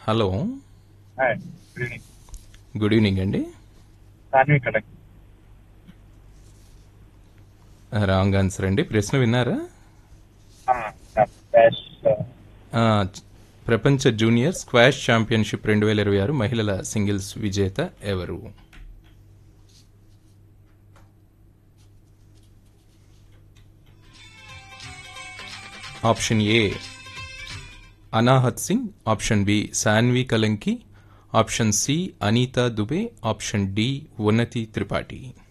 hello hi good evening good evening అండి Sanvi కడక్ wrong answer అండి ప్రశ్న విన్నారా డాష్ ఆ, చ- ప్రపంచ జూనియర్ స్క్వాష్ ఛాంపియన్షిప్ రెండు వేల ఇరవై ఆరు మహిళల సింగిల్స్ విజేత ఎవరు option A Anahat Singh option B Sanvi Kalanki option C Anita Dubey option D Unnati Tripathi